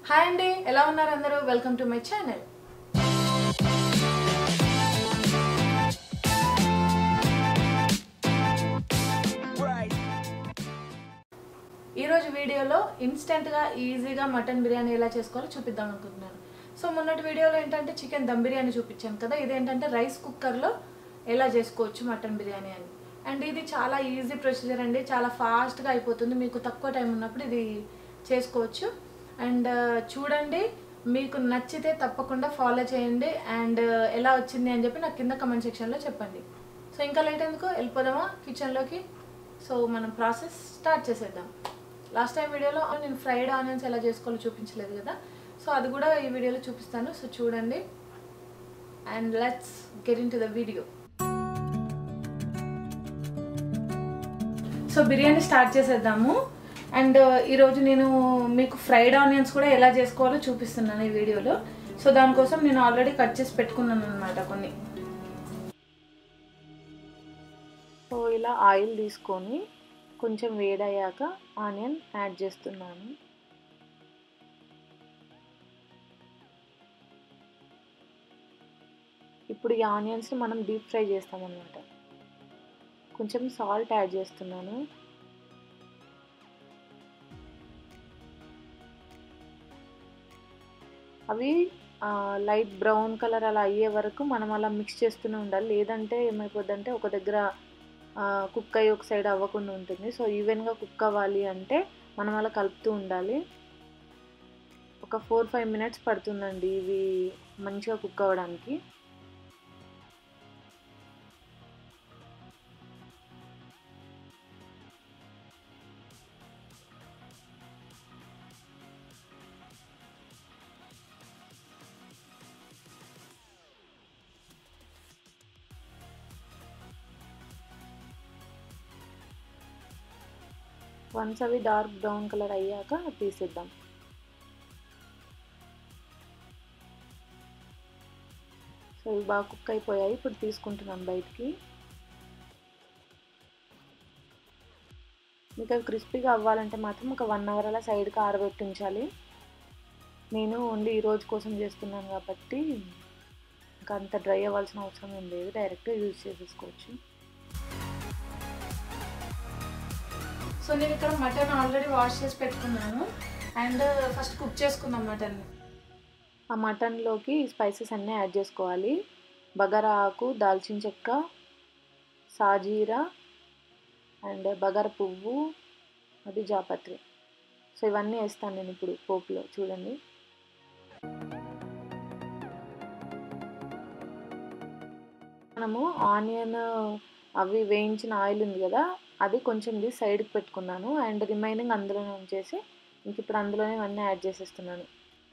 hi అండి ఎలా ఉన్నారు అందరూ వెల్కమ్ టు మై ఛానల్ ఈరోజు వీడియోలో ఇన్స్టెంట్గా ఈజీగా మటన్ బిర్యానీ ఎలా చేసుకోవాలో చూపిద్దాం అనుకుంటున్నాను సో మొన్నటి వీడియోలో ఏంటంటే చికెన్ దమ్ బిర్యానీ చూపించాను కదా ఇదేంటంటే రైస్ కుక్కర్లో ఎలా చేసుకోవచ్చు మటన్ బిర్యానీ అని అండ్ ఇది చాలా ఈజీ ప్రొసీజర్ అండి చాలా ఫాస్ట్గా అయిపోతుంది మీకు తక్కువ టైం ఉన్నప్పుడు ఇది చేసుకోవచ్చు అండ్ చూడండి మీకు నచ్చితే తప్పకుండా ఫాలో చేయండి అండ్ ఎలా వచ్చింది అని చెప్పి నాకు కింద కమెంట్ సెక్షన్లో చెప్పండి సో ఇంకా లేట్ ఎందుకు వెళ్ళిపోదామా కిచెన్లోకి సో మనం ప్రాసెస్ స్టార్ట్ చేసేద్దాం లాస్ట్ టైం వీడియోలో నేను ఫ్రైడ్ ఆనియన్స్ ఎలా చేసుకోవాలో చూపించలేదు కదా సో అది కూడా ఈ వీడియోలో చూపిస్తాను సో చూడండి and let's get into the video so biryani start చేసేద్దాము అండ్ ఈరోజు నేను మీకు ఫ్రైడ్ ఆనియన్స్ కూడా ఎలా చేసుకోవాలో చూపిస్తున్నాను ఈ వీడియోలో సో దానికోసం నేను ఆల్రెడీ కట్ చేసి పెట్టుకున్నాను అనమాట కొన్ని సో ఇలా ఆయిల్ తీసుకొని కొంచెం వేడయ్యాక ఆనియన్ యాడ్ చేస్తున్నాను ఇప్పుడు ఈ ఆనియన్స్ని మనం డీప్ ఫ్రై చేస్తామన్నమాట కొంచెం సాల్ట్ యాడ్ చేస్తున్నాను అవి లైట్ బ్రౌన్ కలర్ అలా అయ్యే వరకు మనం అలా మిక్స్ చేస్తూనే ఉండాలి లేదంటే ఏమైపోద్దంటే ఒక దగ్గర కుక్ అయ్యి ఒక సైడ్ అవ్వకుండా ఉంటుంది సో ఈవెన్గా కుక్ అవ్వాలి అంటే మనం అలా కలుపుతూ ఉండాలి ఒక ఫోర్ ఫైవ్ మినిట్స్ పడుతుందండి ఇవి మంచిగా కుక్ అవ్వడానికి వన్స్ అవి డార్క్ బ్రౌన్ కలర్ అయ్యాక తీసేద్దాం సో ఇవి బాగా కుక్ అయిపోయాయి ఇప్పుడు తీసుకుంటున్నాను బయటికి మీకు అవి క్రిస్పీగా అవ్వాలంటే మాత్రం ఒక వన్ అవర్ అలా సైడ్కి ఆరబెట్టి ఉంచాలి నేను ఓన్లీ ఈ రోజు కోసం చేస్తున్నాను కాబట్టి ఇంకా అంత డ్రై అవ్వాల్సిన అవసరం ఏం లేదు డైరెక్ట్గా యూజ్ చేసేసుకోవచ్చు సో నేను ఇక్కడ మటన్ ఆల్రెడీ వాష్ చేసి పెట్టుకున్నాను అండ్ ఫస్ట్ కుక్ చేసుకుందాం మటన్ ఆ మటన్లోకి స్పైసెస్ అన్నీ యాడ్ చేసుకోవాలి బగారా ఆకు దాల్చిన చెక్క సాజీరా అండ్ బగార పువ్వు అది జాపత్రి సో ఇవన్నీ వేస్తాను నేను ఇప్పుడు పోపులో చూడండి మనము ఆనియన్ అవి వేయించిన ఆయిల్ ఉంది కదా అది కొంచెం ఇది సైడ్కి పెట్టుకున్నాను అండ్ రిమైనింగ్ అందులోనే ఉంచేసి ఇంక ఇప్పుడు అందులోనే ఇవన్నీ యాడ్ చేసేస్తున్నాను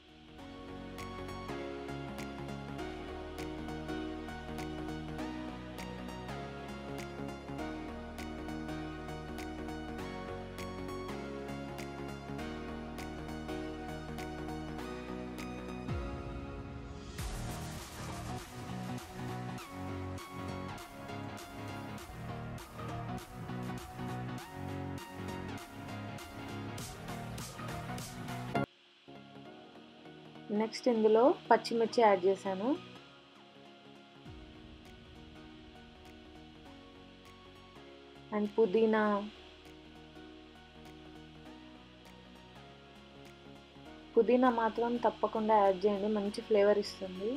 నెక్స్ట్ ఇందులో పచ్చిమిర్చి యాడ్ చేశాను అండ్ పుదీనా పుదీనా మాత్రం తప్పకుండా యాడ్ చేయండి మంచి ఫ్లేవర్ ఇస్తుంది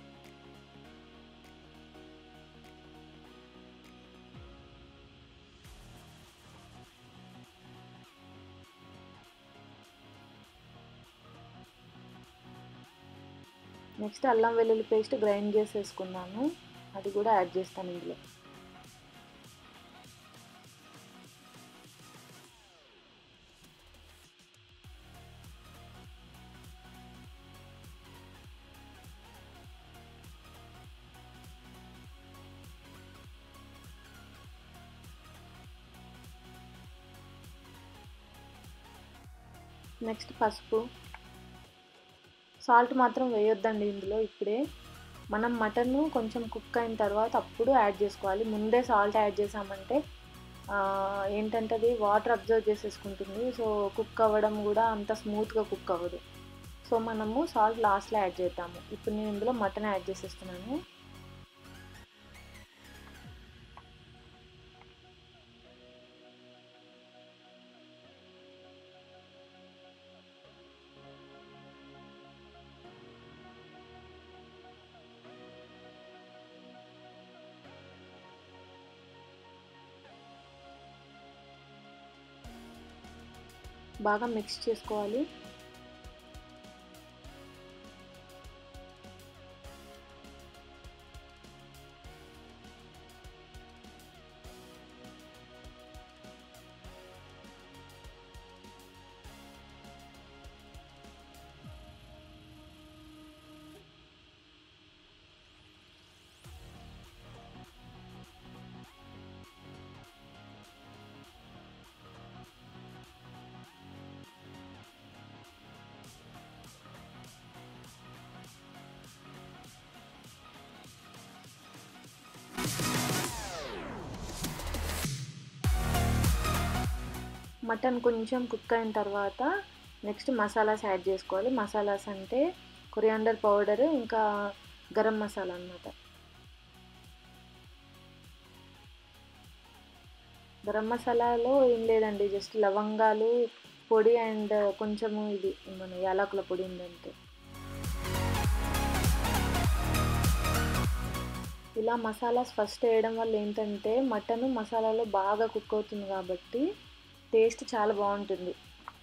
నెక్స్ట్ అల్లం వెల్లుల్లి పేస్ట్ గ్రైండ్ చేసేసుకున్నాను అది కూడా యాడ్ చేస్తాను ఇందులో నెక్స్ట్ పసుపు సాల్ట్ మాత్రం వేయొద్దండి ఇందులో ఇప్పుడే మనం మటన్ కొంచెం కుక్ అయిన తర్వాత అప్పుడు యాడ్ చేసుకోవాలి ముందే సాల్ట్ యాడ్ చేసామంటే ఏంటంటే అది వాటర్ అబ్జర్వ్ చేసేసుకుంటుంది సో కుక్ అవ్వడం కూడా అంత స్మూత్గా కుక్ అవ్వదు సో మనము సాల్ట్ లాస్ట్లో యాడ్ చేద్దాము ఇప్పుడు నేను ఇందులో మటన్ యాడ్ చేసేస్తున్నాను బాగా మిక్స్ చేసుకోవాలి మటన్ కొంచెం కుక్ అయిన తర్వాత నెక్స్ట్ మసాలాస్ యాడ్ చేసుకోవాలి మసాలాస్ అంటే కొరియాండర్ పౌడర్ ఇంకా గరం మసాలా అనమాట గరం మసాలాలో ఏం లేదండి జస్ట్ లవంగాలు పొడి అండ్ కొంచెము ఇది మన యాలకుల పొడి ఉందంటే ఇలా మసాలాస్ ఫస్ట్ వేయడం వల్ల ఏంటంటే మటన్ మసాలాలో బాగా కుక్ అవుతుంది కాబట్టి టేస్ట్ చాలా బాగుంటుంది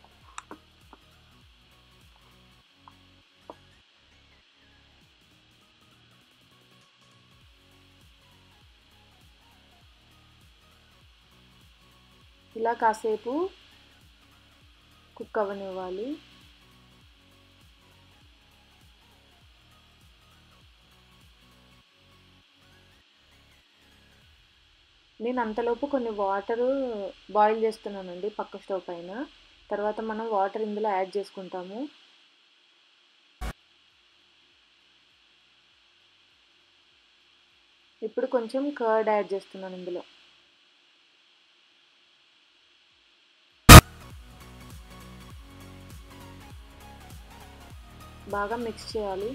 ఇలా కాసేపు కుక్ అవ్వనివ్వాలి నేను అంతలోపు కొన్ని వాటర్ బాయిల్ చేస్తున్నానండి పక్క స్టవ్ పైన తర్వాత మనం వాటర్ ఇందులో యాడ్ చేసుకుంటాము ఇప్పుడు కొంచెం కర్డ్ యాడ్ చేస్తున్నాను ఇందులో బాగా మిక్స్ చేయాలి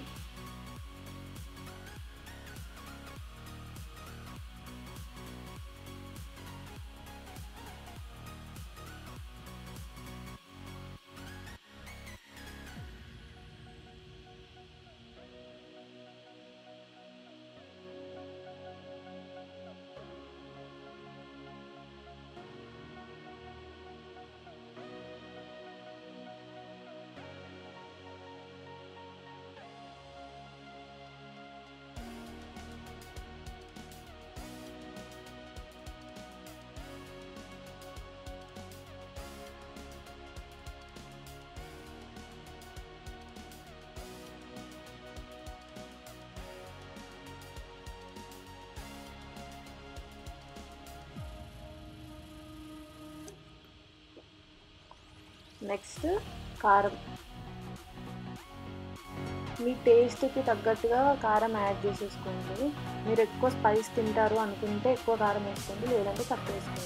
నెక్స్ట్ కారం మీ టేస్ట్కి తగ్గట్టుగా కారం యాడ్ చేసేసుకోండి మీరు ఎక్కువ స్పైస్ తింటారు అనుకుంటే ఎక్కువ కారం వేసుకోండి లేదంటే తక్కువ వేసుకోండి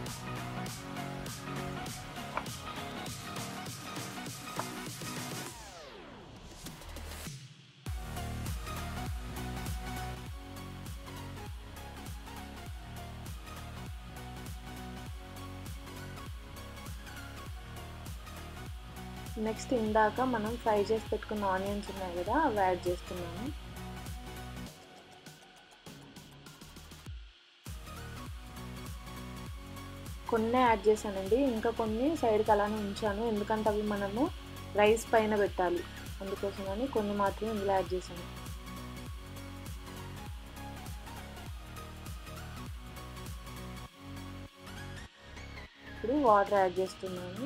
నెక్స్ట్ ఇందాక మనం ఫ్రై చేసి పెట్టుకున్న ఆనియన్స్ ఉన్నాయి కదా అవి యాడ్ చేస్తున్నాను కొన్ని యాడ్ చేశానండి ఇంకా కొన్ని సైడ్కి అలానే ఉంచాను ఎందుకంటే అవి మనము రైస్ పైన పెట్టాలి అందుకోసమని కొన్ని మాత్రమే ఇందులో యాడ్ చేశాను ఇప్పుడు వాటర్ యాడ్ చేస్తున్నాను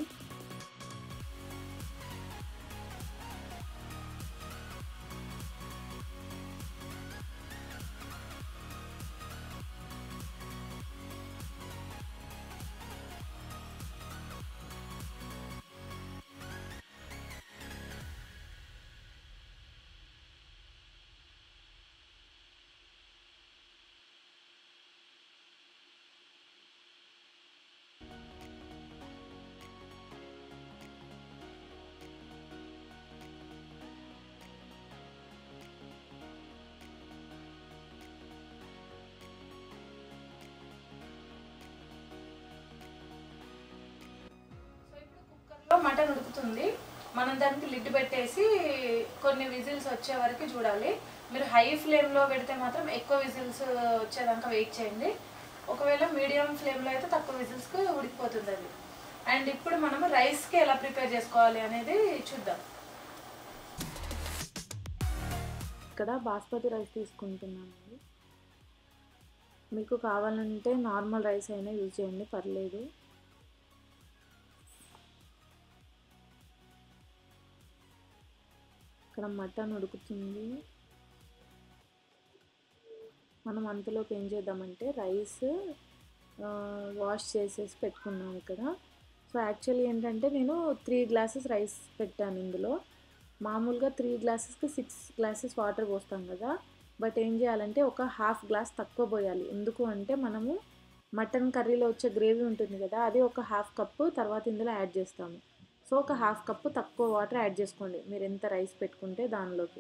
మటన్ ఉడుకుతుంది మనం దానికి లిడ్ పెట్టేసి కొన్ని విజిల్స్ వచ్చే వరకు చూడాలి మీరు హై ఫ్లేమ్లో పెడితే మాత్రం ఎక్కువ విజిల్స్ వచ్చేదాకా వెయిట్ చేయండి ఒకవేళ మీడియం ఫ్లేమ్లో అయితే తక్కువ విజిల్స్కి ఉడికిపోతుంది అది అండ్ ఇప్పుడు మనము రైస్కి ఎలా ప్రిపేర్ చేసుకోవాలి అనేది చూద్దాం ఇక్కడ బాస్మతి రైస్ తీసుకుంటున్నానండి మీకు కావాలంటే నార్మల్ రైస్ అయినా యూజ్ చేయండి పర్లేదు ఇక్కడ మటన్ ఉడుకుతుంది మనం అంతలోకి ఏం చేద్దామంటే రైస్ వాష్ చేసేసి పెట్టుకున్నాం ఇక్కడ సో యాక్చువల్లీ ఏంటంటే నేను త్రీ గ్లాసెస్ రైస్ పెట్టాను ఇందులో మామూలుగా త్రీ గ్లాసెస్కి సిక్స్ గ్లాసెస్ వాటర్ పోస్తాం కదా బట్ ఏం చేయాలంటే ఒక హాఫ్ గ్లాస్ తక్కువ పోయాలి ఎందుకు అంటే మనము మటన్ కర్రీలో వచ్చే గ్రేవీ ఉంటుంది కదా అది ఒక హాఫ్ కప్పు తర్వాత ఇందులో యాడ్ చేస్తాము సో ఒక హాఫ్ కప్పు తక్కువ వాటర్ యాడ్ చేసుకోండి మీరు ఎంత రైస్ పెట్టుకుంటే దానిలోకి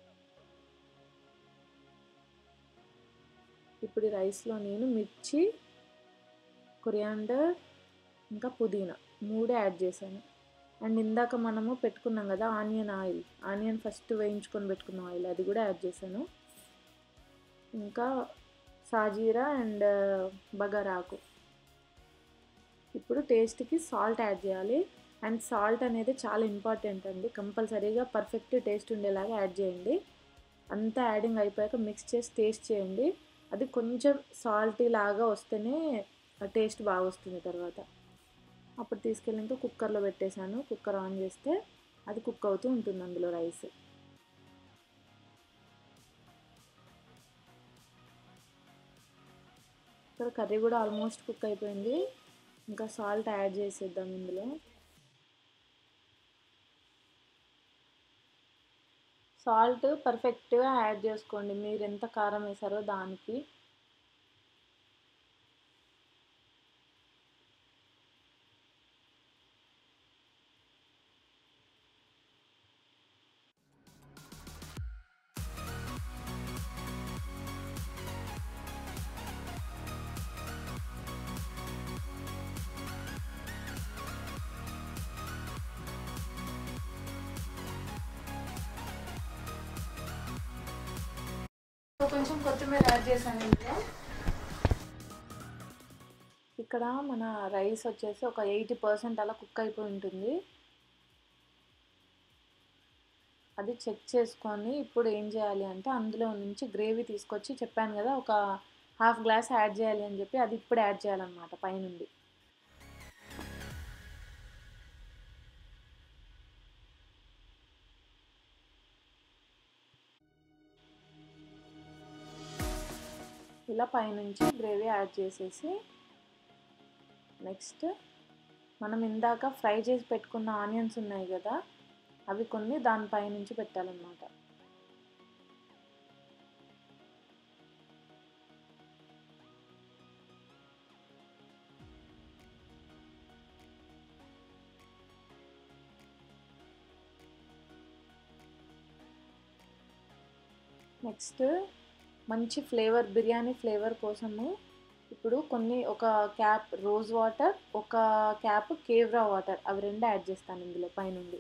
ఇప్పుడు ఈ రైస్లో నేను మిర్చి కొరియాండర్ ఇంకా పుదీనా మూడే యాడ్ చేశాను అండ్ ఇందాక మనము పెట్టుకున్నాం కదా ఆనియన్ ఆయిల్ ఆనియన్ ఫస్ట్ వేయించుకొని పెట్టుకున్న ఆయిల్ అది కూడా యాడ్ చేశాను ఇంకా సాజీరా అండ్ బగారాకు ఇప్పుడు టేస్ట్కి సాల్ట్ యాడ్ చేయాలి అండ్ సాల్ట్ అనేది చాలా ఇంపార్టెంట్ అండి కంపల్సరీగా పర్ఫెక్ట్ టేస్ట్ ఉండేలాగా యాడ్ చేయండి అంతా యాడింగ్ అయిపోయాక మిక్స్ చేసి టేస్ట్ చేయండి అది కొంచెం సాల్టీ లాగా వస్తేనే టేస్ట్ బాగా వస్తుంది తర్వాత అప్పుడు తీసుకెళ్ళి ఇంకా కుక్కర్లో పెట్టేశాను కుక్కర్ ఆన్ చేస్తే అది కుక్ అవుతూ ఉంటుంది అందులో రైస్ ఇక్కడ కర్రీ కూడా ఆల్మోస్ట్ కుక్ అయిపోయింది ఇంకా సాల్ట్ యాడ్ చేసేద్దాం ఇందులో సాల్ట్ పర్ఫెక్ట్గా యాడ్ చేసుకోండి మీరు ఎంత కారం వేసారో దానికి కొంచెం కొత్తిమీర యాడ్ చేశాను ఇందులో ఇక్కడ మన రైస్ వచ్చేసి ఒక ఎయిటీ పర్సెంట్ అలా కుక్ అయిపోయి ఉంటుంది అది చెక్ చేసుకొని ఇప్పుడు ఏం చేయాలి అంటే అందులో నుంచి గ్రేవీ తీసుకొచ్చి చెప్పాను కదా ఒక హాఫ్ గ్లాస్ యాడ్ చేయాలి అని చెప్పి అది ఇప్పుడు యాడ్ చేయాలన్నమాట పైనుండి ఇలా పైనుంచి గ్రేవీ యాడ్ చేసేసి నెక్స్ట్ మనం ఇందాక ఫ్రై చేసి పెట్టుకున్న ఆనియన్స్ ఉన్నాయి కదా అవి కొన్ని దానిపై నుంచి పెట్టాలన్నమాట నెక్స్ట్ మంచి ఫ్లేవర్ బిర్యానీ ఫ్లేవర్ కోసము ఇప్పుడు కొన్ని ఒక క్యాప్ రోజ్ వాటర్ ఒక క్యాప్ కేవ్రా వాటర్ అవి రెండు యాడ్ చేస్తాను ఇందులో పైనుండి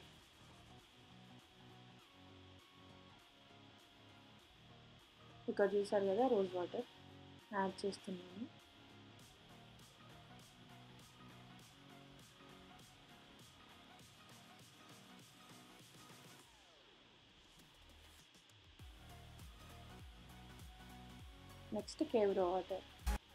ఇక్కడ చూసారు కదా రోజ్ వాటర్ యాడ్ చేస్తున్నాను నెక్స్ట్ కేవ్రా వాటర్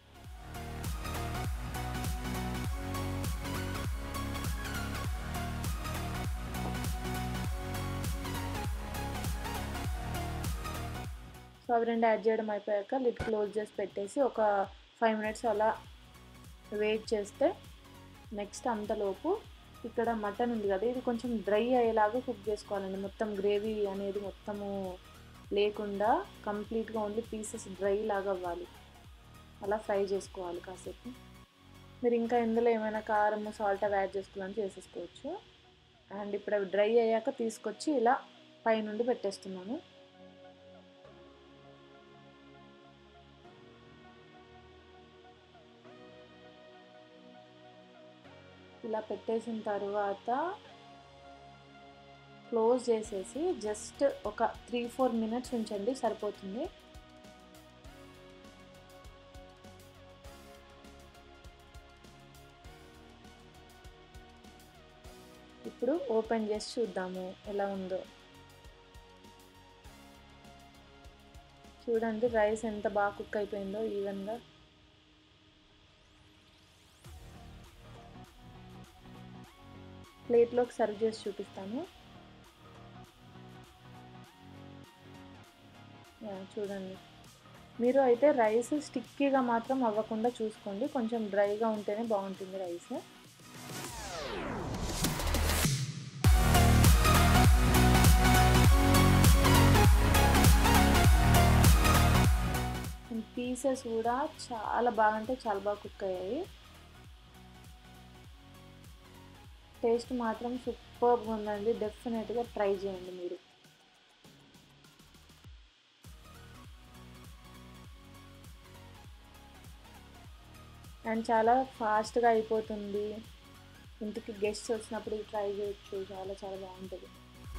సో అవి రెండు యాడ్ చేయడం అయిపోయాక లిడ్ క్లోజ్ చేసి పెట్టేసి ఒక ఫైవ్ మినిట్స్ అలా వెయిట్ చేస్తే నెక్స్ట్ అంతలోపు ఇక్కడ మటన్ ఉంది కదా ఇది కొంచెం డ్రై అయ్యేలాగా కుక్ చేసుకోవాలండి మొత్తం గ్రేవీ అనేది మొత్తము లేకుండా కంప్లీట్గా ఓన్లీ పీసెస్ డ్రై లాగా అవ్వాలి అలా ఫ్రై చేసుకోవాలి కాసేపు మీరు ఇంకా ఇందులో ఏమైనా కారం సాల్ట్ అవి యాడ్ చేసుకోవాలని చేసేసుకోవచ్చు అండ్ ఇప్పుడు అవి డ్రై అయ్యాక తీసుకొచ్చి ఇలా పైనుండి పెట్టేస్తున్నాను ఇలా పెట్టేసిన తర్వాత క్లోజ్ చేసేసి జస్ట్ ఒక త్రీ ఫోర్ మినిట్స్ ఉంచండి సరిపోతుంది ఇప్పుడు ఓపెన్ చేసి చూద్దాము ఎలా ఉందో చూడండి రైస్ ఎంత బాగా కుక్ అయిపోయిందో ఈవెన్గా ప్లేట్లోకి సర్వ్ చేసి చూపిస్తాను చూడండి మీరు అయితే రైస్ స్టిక్కీగా మాత్రం అవ్వకుండా చూసుకోండి కొంచెం డ్రైగా ఉంటేనే బాగుంటుంది రైస్ పీసెస్ కూడా చాలా బాగా అంటే చాలా బాగా కుక్ అయ్యాయి టేస్ట్ మాత్రం సూపర్గా ఉందండి డెఫినెట్గా ట్రై చేయండి మీరు అండ్ చాలా ఫాస్ట్గా అయిపోతుంది ఇంటికి గెస్ట్స్ వచ్చినప్పుడు ట్రై చేయొచ్చు చాలా చాలా బాగుంటుంది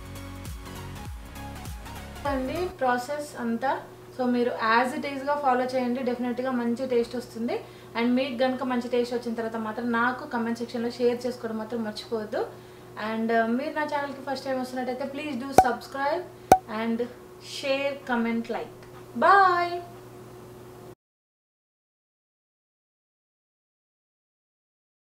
అండి ప్రాసెస్ అంతా సో మీరు యాజ్ ఇట్ ఈస్గా ఫాలో చేయండి డెఫినెట్గా మంచి టేస్ట్ వస్తుంది అండ్ మీకు కనుక మంచి టేస్ట్ వచ్చిన తర్వాత మాత్రం నాకు కమెంట్ సెక్షన్లో షేర్ చేసుకోవడం మాత్రం మర్చిపోవద్దు అండ్ మీరు నా ఛానల్కి ఫస్ట్ టైం వస్తున్నట్టయితే please do subscribe and share comment like bye